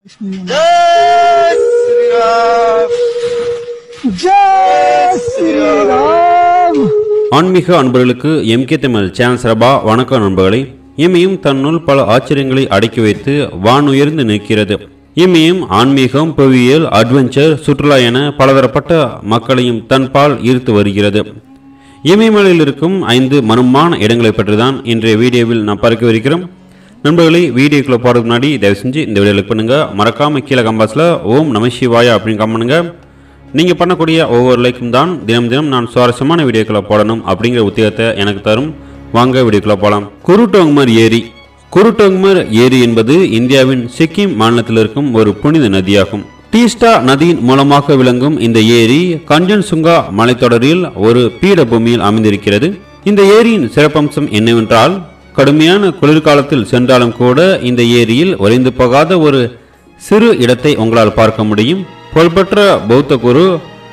जय श्री राम ஜெய் ஸ்ரீராம் ஆன்மீக அன்பர்களுக்கு எம்கே தமிழ் சேனல் சிறபா வணக்கம் நண்பர்களே இம்மையும் தன்னுள் பல ஆச்சரியங்களை அடக்கி வைத்து வான் உயர்ந்து நிற்கிறது இம்மையும் ஆன்மீகம் புவியியல் அட்வென்ச்சர் சுற்றுலா என பலதரப்பட்ட மக்களையும் தன்பால் ஈர்த்து வருகிறது இமயமலையில் இருக்கும் ஐந்து மனமான இடங்களை பற்றி தான் இன்றைய வீடியோவில் நான் பார்க்கவிருக்கிறோம் நண்பர்களே வீடியோக்குள்ள போகிறதுக்கு முன்னாடி தயவு செஞ்சு இந்த வீடியோ லைக் பண்ணுங்க மறக்காம கீழே கம்பாஸில் ஓம் நம சிவாயா அப்படின்னு கம் பண்ணுங்க நீங்கள் பண்ணக்கூடிய ஒவ்வொரு லைக்கும் தான் தினம் தினம் நான் சுவாரஸ்யமான வீடியோக்களை போடணும் அப்படிங்கிற உத்தியோகத்தை எனக்கு தரும் வாங்க வீடியோக்குள்ள போகலாம் குருட்டோங்மர் ஏரி குருட்டோங்மர் ஏரி என்பது இந்தியாவின் சிக்கிம் மாநிலத்தில் இருக்கும் ஒரு புனித நதியாகும் டீஸ்டா நதியின் மூலமாக விளங்கும் இந்த ஏரி கஞ்சன்சுங்கா மலைத்தொடரில் ஒரு பீடபூமியில் அமைந்திருக்கிறது இந்த ஏரியின் சிறப்பம்சம் என்னவென்றால் கடுமையான குளிர்காலத்தில் சென்றாலும் கூட இந்த ஏரியில் உறைந்து போகாத ஒரு சிறு இடத்தை உங்களால் பார்க்க முடியும் புகழ்பெற்ற பௌத்த குரு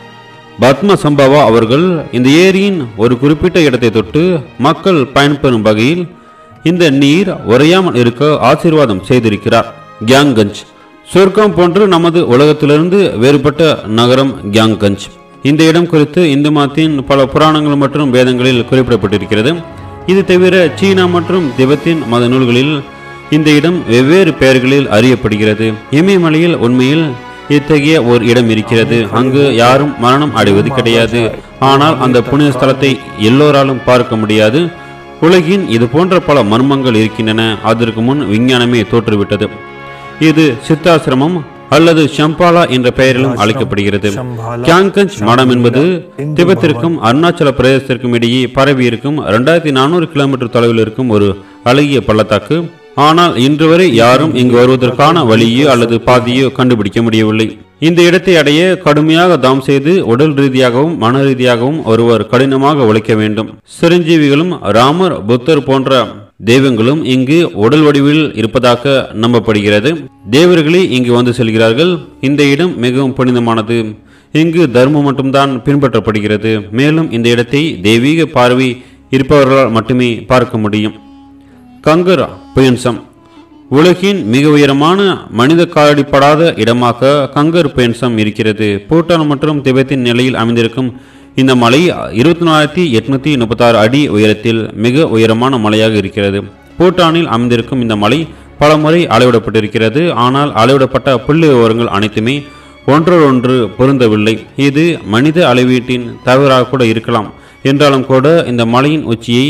பத்ம சம்பவா அவர்கள் இந்த ஏரியின் ஒரு குறிப்பிட்ட இடத்தை தொட்டு மக்கள் பயன்பெறும் வகையில் இந்த நீர் உறையாமல் இருக்க ஆசீர்வாதம் செய்திருக்கிறார் கியாங்கஞ்ச் சொர்க்கம் போன்று நமது உலகத்திலிருந்து வேறுபட்ட நகரம் கியாங்கஞ்ச் இந்த இடம் குறித்து இந்து மதத்தின் பல புராணங்கள் மற்றும் வேதங்களில் குறிப்பிடப்பட்டிருக்கிறது இது தவிர சீனா மற்றும் திபெத்தின் மத நூல்களில் இந்த இடம் வெவ்வேறு பெயர்களில் அறியப்படுகிறது இமயமலையில் உண்மையில் இத்தகைய ஒரு இடம் இருக்கிறது அங்கு யாரும் மரணம் அடைவது கிடையாது ஆனால் அந்த புனித ஸ்தலத்தை எல்லோராலும் பார்க்க முடியாது உலகின் இது போன்ற பல மர்மங்கள் இருக்கின்றன அதற்கு முன் விஞ்ஞானமே தோற்றுவிட்டது இது சித்தாசிரமம் அல்லது ஷம்பாலா என்ற பெயரிலும் அழைக்கப்படுகிறது கியாங்கஞ்ச் மடம் என்பது திபெத்திற்கும் அருணாச்சல பிரதேசத்திற்கும் இடையே பரவி இருக்கும் ரெண்டாயிரத்தி நானூறு கிலோமீட்டர் தொலைவில் இருக்கும் ஒரு அழகிய பள்ளத்தாக்கு ஆனால் இன்று வரை யாரும் இங்கு வருவதற்கான வழியோ அல்லது பாதையோ கண்டுபிடிக்க முடியவில்லை இந்த இடத்தை அடைய கடுமையாக தாம் செய்து உடல் ரீதியாகவும் மன ரீதியாகவும் ஒருவர் கடினமாக உழைக்க வேண்டும் சிரஞ்சீவிகளும் ராமர் புத்தர் போன்ற தெய்வங்களும் இங்கு உடல் வடிவில் இருப்பதாக நம்பப்படுகிறது தேவர்களே இங்கு வந்து செல்கிறார்கள் இந்த இடம் மிகவும் புனிதமானது இங்கு தர்மம் மட்டும்தான் பின்பற்றப்படுகிறது மேலும் இந்த இடத்தை தெய்வீக பார்வை இருப்பவர்களால் மட்டுமே பார்க்க முடியும் கங்கர் புயன்சம் உலகின் மிக உயரமான மனித காலடிப்படாத இடமாக கங்கர் புயன்சம் இருக்கிறது பூட்டான் மற்றும் திபெத்தின் நிலையில் அமைந்திருக்கும் இந்த மலை இருபத்தி நாலாயிரத்தி எட்நூத்தி முப்பத்தாறு அடி உயரத்தில் மிக உயரமான மலையாக இருக்கிறது பூட்டானில் அமைந்திருக்கும் இந்த மலை பல முறை அளவிடப்பட்டிருக்கிறது ஆனால் அளவிடப்பட்ட புள்ளி விவரங்கள் அனைத்துமே ஒன்றோடொன்று பொருந்தவில்லை இது மனித அளவீட்டின் தவறாக கூட இருக்கலாம் என்றாலும் கூட இந்த மலையின் உச்சியை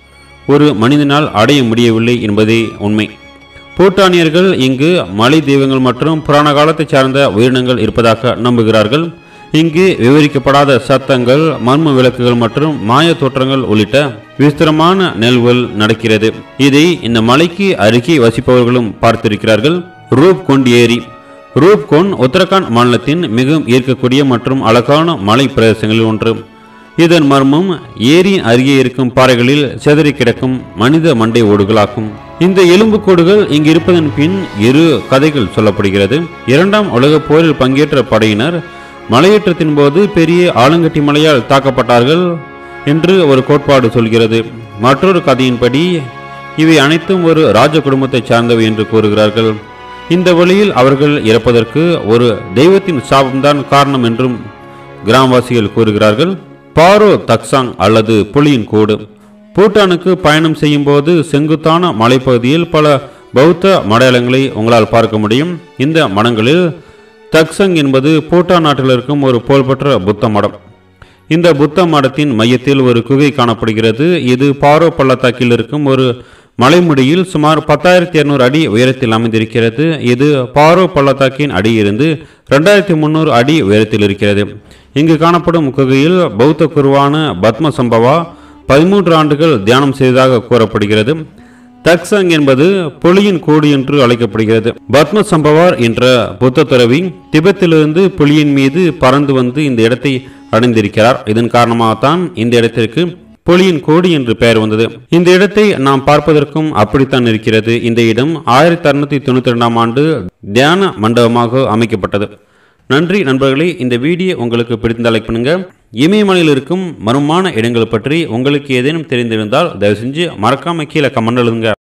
ஒரு மனிதனால் அடைய முடியவில்லை என்பதே உண்மை பூட்டானியர்கள் இங்கு மலை தெய்வங்கள் மற்றும் புராண காலத்தைச் சார்ந்த உயிரினங்கள் இருப்பதாக நம்புகிறார்கள் இங்கு விவரிக்கப்படாத சத்தங்கள் மர்ம விளக்குகள் மற்றும் மாய தோற்றங்கள் உள்ளிட்ட விஸ்திரமான நிகழ்வுகள் நடக்கிறது இதை இந்த மலைக்கு அருகே வசிப்பவர்களும் பார்த்திருக்கிறார்கள் ரூப் கொண்ட் ஏரி ரூப் கொண்ட் உத்தரகாண்ட் மாநிலத்தின் மிகவும் ஈர்க்கக்கூடிய மற்றும் அழகான மலை பிரதேசங்களில் ஒன்று இதன் மர்மம் ஏரியின் அருகே இருக்கும் பாறைகளில் சிதறி கிடக்கும் மனித மண்டை ஓடுகளாகும் இந்த எலும்புக்கூடுகள் இங்கு இருப்பதன் பின் இரு கதைகள் சொல்லப்படுகிறது இரண்டாம் உலகப் போரில் பங்கேற்ற படையினர் மலையேற்றத்தின் போது பெரிய ஆலங்கட்டி மலையால் தாக்கப்பட்டார்கள் என்று ஒரு கோட்பாடு சொல்கிறது மற்றொரு கதையின்படி இவை அனைத்தும் ஒரு ராஜ குடும்பத்தைச் சார்ந்தவை என்று கூறுகிறார்கள் இந்த வழியில் அவர்கள் இறப்பதற்கு ஒரு தெய்வத்தின் சாபம்தான் காரணம் என்றும் கிராமவாசிகள் கூறுகிறார்கள் பாரோ தக்சாங் அல்லது புலியின் கூடு பூட்டானுக்கு பயணம் செய்யும் போது செங்குத்தான மலைப்பகுதியில் பல பௌத்த மடையாளங்களை உங்களால் பார்க்க முடியும் இந்த மடங்களில் தக்சங் என்பது பூட்டான் நாட்டில் இருக்கும் ஒரு புகழ்பெற்ற புத்த மடம் இந்த புத்த மடத்தின் மையத்தில் ஒரு குகை காணப்படுகிறது இது பாரோ பள்ளத்தாக்கில் இருக்கும் ஒரு மலைமுடியில் சுமார் பத்தாயிரத்தி இருநூறு அடி உயரத்தில் அமைந்திருக்கிறது இது பாரோ பள்ளத்தாக்கின் அடியிலிருந்து ரெண்டாயிரத்தி முந்நூறு அடி உயரத்தில் இருக்கிறது இங்கு காணப்படும் குகையில் பௌத்த குருவான பத்ம சம்பவா பதிமூன்று ஆண்டுகள் தியானம் செய்ததாக கூறப்படுகிறது தக்சங் என்பது புலியின் கூடு என்று அழைக்கப்படுகிறது பத்ம சம்பவார் என்ற புத்த துறவி திபெத்திலிருந்து புலியின் மீது பறந்து வந்து இந்த இடத்தை அடைந்திருக்கிறார் இதன் காரணமாகத்தான் இந்த இடத்திற்கு புலியின் கோடி என்று பெயர் வந்தது இந்த இடத்தை நாம் பார்ப்பதற்கும் அப்படித்தான் இருக்கிறது இந்த இடம் ஆயிரத்தி அறுநூத்தி தொண்ணூத்தி ரெண்டாம் ஆண்டு தியான மண்டபமாக அமைக்கப்பட்டது நன்றி நண்பர்களே இந்த வீடியோ உங்களுக்கு பிடித்த லைக் பண்ணுங்க இமயமலையில் இருக்கும் மர்மமான இடங்கள் பற்றி உங்களுக்கு ஏதேனும் தெரிந்திருந்தால் தயவு செஞ்சு மறக்காம கீழே கமெண்ட் எழுதுங்க